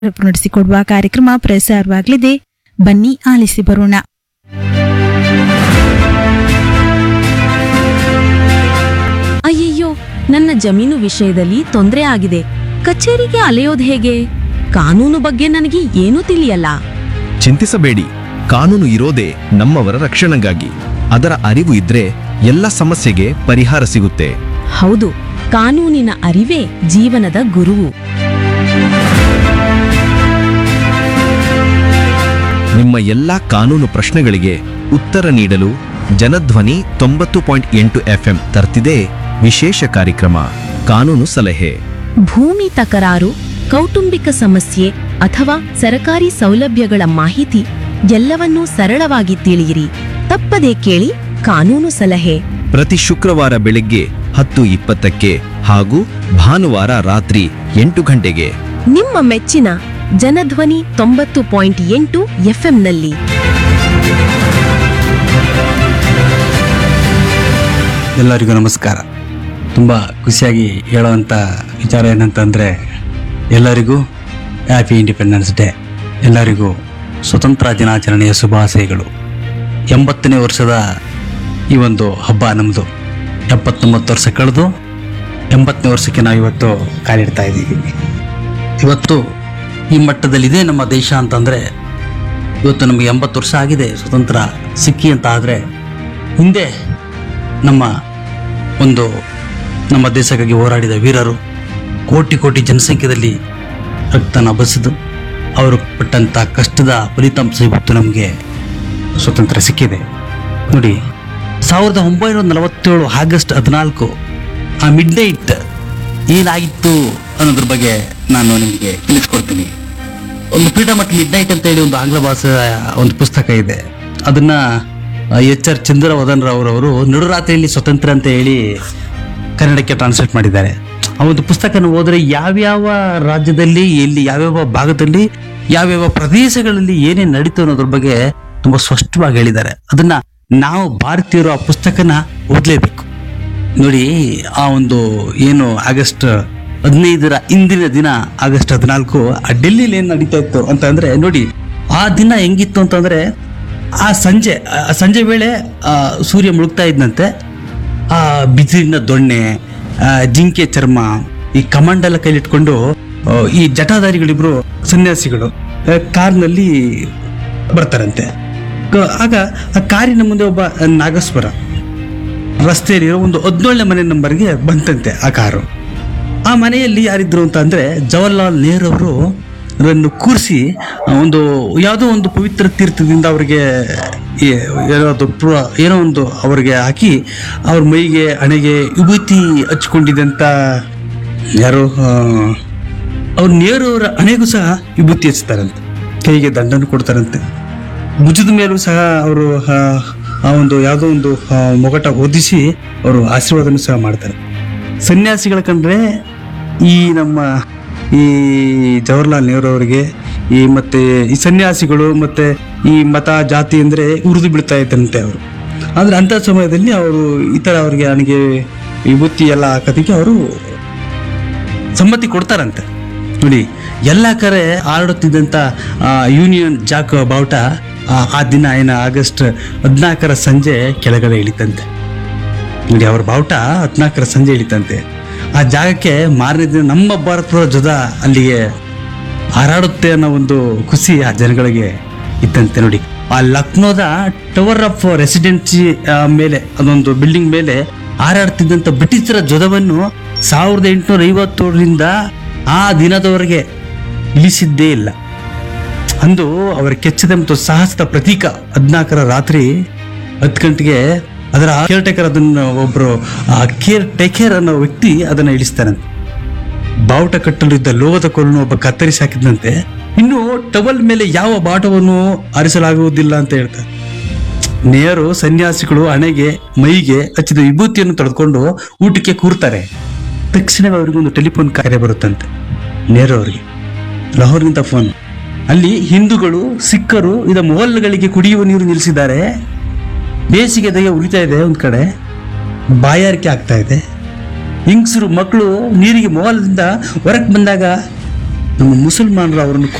ನಡೆಸಿಕೊಡುವ ಕಾರ್ಯಕ್ರಮ ಪ್ರಸಾರವಾಗಲಿದೆ ಬನ್ನಿ ಆಲಿಸಿ ಬರೋಣ ಅಯ್ಯಯ್ಯೋ ನನ್ನ ಜಮೀನು ವಿಷಯದಲ್ಲಿ ತೊಂದರೆ ಆಗಿದೆ ಕಚೇರಿಗೆ ಅಲೆಯೋದು ಹೇಗೆ ಕಾನೂನು ಬಗ್ಗೆ ನನಗೆ ಏನೂ ತಿಳಿಯಲ್ಲ ಚಿಂತಿಸಬೇಡಿ ಕಾನೂನು ಇರೋದೇ ನಮ್ಮವರ ರಕ್ಷಣೆಗಾಗಿ ಅದರ ಅರಿವು ಇದ್ರೆ ಎಲ್ಲ ಸಮಸ್ಯೆಗೆ ಪರಿಹಾರ ಸಿಗುತ್ತೆ ಹೌದು ಕಾನೂನಿನ ಅರಿವೇ ಜೀವನದ ಗುರುವು ನಿಮ್ಮ ಎಲ್ಲಾ ಕಾನೂನು ಪ್ರಶ್ನೆಗಳಿಗೆ ಉತ್ತರ ನೀಡಲು ಜನಧ್ವನಿ ತೊಂಬತ್ತು ಪಾಯಿಂಟ್ ಎಂಟು ಎಫ್ಎಂ ತರ್ತಿದೆ ವಿಶೇಷ ಕಾರ್ಯಕ್ರಮ ಕಾನೂನು ಸಲಹೆ ಭೂಮಿ ತಕರಾರು ಕೌಟುಂಬಿಕ ಸಮಸ್ಯೆ ಅಥವಾ ಸರಕಾರಿ ಸೌಲಭ್ಯಗಳ ಮಾಹಿತಿ ಎಲ್ಲವನ್ನೂ ಸರಳವಾಗಿ ತಿಳಿಯಿರಿ ತಪ್ಪದೇ ಕೇಳಿ ಕಾನೂನು ಸಲಹೆ ಪ್ರತಿ ಶುಕ್ರವಾರ ಬೆಳಿಗ್ಗೆ ಹತ್ತು ಇಪ್ಪತ್ತಕ್ಕೆ ಹಾಗೂ ಭಾನುವಾರ ರಾತ್ರಿ ಎಂಟು ಗಂಟೆಗೆ ನಿಮ್ಮ ಮೆಚ್ಚಿನ ಜನಧ್ವನಿ ತೊಂಬತ್ತು ಪಾಯಿಂಟ್ ಎಂಟು ಎಫ್ಎಂನಲ್ಲಿ ಎಲ್ಲರಿಗೂ ನಮಸ್ಕಾರ ತುಂಬ ಖುಷಿಯಾಗಿ ಹೇಳುವಂಥ ವಿಚಾರ ಏನಂತಂದರೆ ಎಲ್ಲರಿಗೂ ಹ್ಯಾಪಿ ಇಂಡಿಪೆಂಡೆನ್ಸ್ ಡೇ ಎಲ್ಲರಿಗೂ ಸ್ವತಂತ್ರ ದಿನಾಚರಣೆಯ ಶುಭಾಶಯಗಳು ಎಂಬತ್ತನೇ ವರ್ಷದ ಈ ಒಂದು ಹಬ್ಬ ನಮ್ಮದು ಎಪ್ಪತ್ತೊಂಬತ್ತು ವರ್ಷ ಕಳೆದು ಎಂಬತ್ತನೇ ವರ್ಷಕ್ಕೆ ನಾವು ಇವತ್ತು ಕಾಲಿಡ್ತಾ ಇದ್ದೀವಿ ಇವತ್ತು ಈ ಮಟ್ಟದಲ್ಲಿದೆ ನಮ್ಮ ದೇಶ ಅಂತಂದರೆ ಇವತ್ತು ನಮಗೆ ಎಂಬತ್ತು ವರ್ಷ ಆಗಿದೆ ಸ್ವತಂತ್ರ ಸಿಕ್ಕಿ ಅಂತ ಆದರೆ ಹಿಂದೆ ನಮ್ಮ ಒಂದು ನಮ್ಮ ದೇಶಕ್ಕಾಗಿ ಹೋರಾಡಿದ ವೀರರು ಕೋಟಿ ಕೋಟಿ ಜನಸಂಖ್ಯೆಯಲ್ಲಿ ರಕ್ತನ ಬಸಿದು ಅವರು ಪಟ್ಟಂಥ ಕಷ್ಟದ ಫಲಿತಾಂಶ ಇವತ್ತು ನಮಗೆ ಸ್ವತಂತ್ರ ಸಿಕ್ಕಿದೆ ನೋಡಿ ಸಾವಿರದ ಒಂಬೈನೂರ ನಲವತ್ತೇಳು ಆಗಸ್ಟ್ ಹದಿನಾಲ್ಕು ಆ ಮಿಡ್ ನೈಟ್ ಏನಾಗಿತ್ತು ಅನ್ನೋದ್ರ ಬಗ್ಗೆ ನಾನು ನಿಮಗೆ ತಿಳಿಸ್ಕೊಡ್ತೀನಿ ಒಂದು ಫ್ರೀಡಮ್ ಅಟ್ ಮಿಡ್ ನೈಟ್ ಅಂತ ಹೇಳಿ ಒಂದು ಆಂಗ್ಲ ಭಾಷೆ ಒಂದು ಪುಸ್ತಕ ಇದೆ ಅದನ್ನ ಎಚ್ ಆರ್ ಚಂದ್ರವದನ್ ರವರವರು ನಡುರಾತ್ರಿಯಲ್ಲಿ ಸ್ವತಂತ್ರ ಅಂತ ಹೇಳಿ ಕನ್ನಡಕ್ಕೆ ಟ್ರಾನ್ಸ್ಲೇಟ್ ಮಾಡಿದ್ದಾರೆ ಆ ಒಂದು ಪುಸ್ತಕನ ಓದಿದ್ರೆ ಯಾವ್ಯಾವ ರಾಜ್ಯದಲ್ಲಿ ಎಲ್ಲಿ ಯಾವ್ಯಾವ ಭಾಗದಲ್ಲಿ ಯಾವ್ಯಾವ ಪ್ರದೇಶಗಳಲ್ಲಿ ಏನೇನು ನಡೀತು ಅನ್ನೋದ್ರ ಬಗ್ಗೆ ತುಂಬಾ ಸ್ಪಷ್ಟವಾಗಿ ಹೇಳಿದ್ದಾರೆ ಅದನ್ನ ನಾವು ಭಾರತೀಯರು ಆ ಪುಸ್ತಕನ ಓದಲೇಬೇಕು ನೋಡಿ ಆ ಒಂದು ಏನು ಆಗಸ್ಟ್ ಹದಿನೈದರ ಇಂದಿನ ದಿನ ಆಗಸ್ಟ್ ಹದಿನಾಲ್ಕು ಆ ಡೆಲ್ಲಿಲಿ ಏನು ನಡೀತಾ ಇತ್ತು ಅಂತ ಅಂದ್ರೆ ನೋಡಿ ಆ ದಿನ ಹೆಂಗಿತ್ತು ಅಂತಂದ್ರೆ ಆ ಸಂಜೆ ಆ ಸಂಜೆ ವೇಳೆ ಆ ಸೂರ್ಯ ಮುಳುಗ್ತಾ ಇದ್ದಂತೆ ಆ ಬಿದಿರಿನ ದೊಣ್ಣೆ ಆ ಜಿಂಕೆ ಚರ್ಮ ಈ ಕಮಾಂಡೆಲ್ಲ ಕೈಲಿಟ್ಕೊಂಡು ಆ, ಈ ಜಟಾಧಾರಿಗಳಿಬ್ರು ಸನ್ಯಾಸಿಗಳು ಆ, ಕಾರ್ನಲ್ಲಿ ಬರ್ತಾರಂತೆ ಕ- ಆಗ ಆ ಕಾರಿನ ಮುಂದೆ ಒಬ್ಬ ನಾಗಸ್ವರ ರಸ್ತೆಯಲ್ಲಿರೋ ಒಂದು ಹದಿನೇಳನೇ ಮನೆ ನಂಬರ್ಗೆ ಬಂತಂತೆ ಆ ಕಾರು ಆ ಮನೆಯಲ್ಲಿ ಯಾರಿದ್ರು ಅಂತ ಅಂದ್ರೆ ಜವಾಹರ್ಲಾಲ್ ನೆಹರು ಅವರು ಅವರನ್ನು ಕೂರಿಸಿ ಒಂದು ಯಾವುದೋ ಒಂದು ಪವಿತ್ರ ತೀರ್ಥದಿಂದ ಅವ್ರಿಗೆ ಏ- ಏನೋ ಅದು ಪ್ರ- ಏನೋ ಒಂದು ಅವ್ರಿಗೆ ಹಾಕಿ ಅವ್ರ ಮೈಗೆ ಹಣೆಗೆ ವಿಭೂತಿ ಹಚ್ಕೊಂಡಿದ್ದಂತ ಯಾರು ಅವ್ರ ನೆಹರು ಅವರ ಹಣೆಗೂ ಸಹ ವಿಭೂತಿ ಹಚ್ತಾರಂತೆ ಕೈಗೆ ದಂಡನ್ನು ಕೊಡ್ತಾರಂತೆ ಭುಜದ ಮೇಲೂ ಸಹ ಅವರು ಆ ಒಂದು ಯಾವುದೋ ಒಂದು ಆ, ಮೊಗಟ ಹೊದಿಸಿ ಅವರು ಆಶೀರ್ವಾದನೂ ಸಹ ಮಾಡ್ತಾರೆ ಸನ್ಯಾಸಿಗಳ ಕಂಡ್ರೆ ಈ ನಮ್ಮ ಈ ಜವಾಹರ್ಲಾಲ್ ನೆಹರು ಅವರಿಗೆ ಈ ಮತ್ತೆ ಈ ಸನ್ಯಾಸಿಗಳು ಮತ್ತೆ ಈ ಮತ ಜಾತಿ ಅಂದ್ರೆ ಉರಿದು ಬೀಳ್ತಾ ಇದ್ದಂತೆ ಅವರು ಆದ್ರೆ ಅಂತ ಸಮಯದಲ್ಲಿ ಅವರು ಈ ತರ ಅವರಿಗೆ ನನಗೆ ವಿಭೂತಿ ಎಲ್ಲ ಹಾಕೋದಕ್ಕೆ ಅವರು ಸಮ್ಮತಿ ಕೊಡ್ತಾರಂತೆ ನೋಡಿ ಎಲ್ಲ ಕಡೆ ಆಡುತ್ತಿದ್ದಂಥ ಯೂನಿಯನ್ ಜಾಕ್ ಬಾವುಟ ಆ, ಆ ದಿನ ಏನ ಆಗಸ್ಟ್ ಹದಿನಾಲ್ಕರ ಸಂಜೆ ಕೆಳಗಡೆ ಇಳಿತಂತೆ ನೋಡಿ ಅವ್ರ ಬಾವುಟ ಹದಿನಾಲ್ಕರ ಸಂಜೆ ಇಳಿತಂತೆ ಆ ಜಾಗಕ್ಕೆ ಮಾರನೇ ದಿನ ನಮ್ಮ ಭಾರತದ ಧ್ವಜ ಅಲ್ಲಿಗೆ ಹಾರಾಡುತ್ತೆ ಅನ್ನೋ ಒಂದು ಖುಷಿ ಆ ಜನಗಳಿಗೆ ಇತ್ತಂತೆ ನೋಡಿ ಆ ಲಕ್ನೋದ ಟವರ್ ಆಫ್ ರೆಸಿಡೆನ್ಸಿ ಮೇಲೆ ಅದೊಂದು ಬಿಲ್ಡಿಂಗ್ ಮೇಲೆ ಹಾರಾಡ್ತಿದ್ದಂಥ ಬ್ರಿಟಿಷರ ಧ್ವಜವನ್ನು ಸಾವಿರದ ಎಂಟುನೂರ ಐವತ್ತೇಳರಿಂದ ಆ ದಿನದವರೆಗೆ ಇಳಿಸಿದ್ದೇ ಇಲ್ಲ ಅಂದು ಅವರ ಕೆಚ್ಚದ ಮತ್ತು ಸಾಹಸದ ಪ್ರತೀಕ ಹದಿನಾಲ್ಕರ ರಾತ್ರಿ ಹತ್ತು ಗಂಟೆಗೆ ಅದರ ಕೇರ್ ಟೇಕರ್ ಅದನ್ನು ಒಬ್ಬರು ಕೇರ್ ಟೇಕರ್ ಅನ್ನೋ ವ್ಯಕ್ತಿ ಅದನ್ನ ಇಳಿಸ್ತಾರಂತೆ ಬಾವುಟ ಕಟ್ಟಲು ಇದ್ದ ಲೋಹದ ಕೋಲನ್ನು ಒಬ್ಬ ಕತ್ತರಿಸಿ ಹಾಕಿದಂತೆ ಇನ್ನು ಟವಲ್ ಮೇಲೆ ಯಾವ ಬಾಟವನ್ನು ಆರಿಸಲಾಗುವುದಿಲ್ಲ ಅಂತ ಹೇಳ್ತಾರೆ ನೇರು ಸನ್ಯಾಸಿಗಳು ಹಣೆಗೆ ಮೈಗೆ ಹಚ್ಚಿದ ವಿಭೂತಿಯನ್ನು ತೊಳೆದುಕೊಂಡು ಊಟಕ್ಕೆ ಕೂರ್ತಾರೆ ತಕ್ಷಣವೇ ಅವರಿಗೊಂದು ಟೆಲಿಫೋನ್ ಕಾರ್ಯ ಬರುತ್ತಂತೆ ನೇರು ಅವರಿಗೆ ಲಾಹೋರ್ನಿಂದ ಫೋನ್ ಅಲ್ಲಿ ಹಿಂದೂಗಳು ಸಿಖ್ಖರು ಇದ ಮೊಹಲ್ಗಳಿಗೆ ಕುಡಿಯುವ ನೀರು ನಿಲ್ಲಿಸಿದ್ದಾರೆ ಬೇಸಿಗೆ ದಯ ಉರಿತಾ ಇದೆ ಒಂದ್ ಕಡೆ ಬಾಯಾರಿಕೆ ಆಗ್ತಾ ಇದೆ ಹಿಂಗ್ಸರು ಮಕ್ಕಳು ನೀರಿಗೆ ಮೊಹಲ್ದಿಂದ ಹೊರಗೆ ಬಂದಾಗ ನಮ್ಮ ಮುಸಲ್ಮಾನರು ಅವರನ್ನು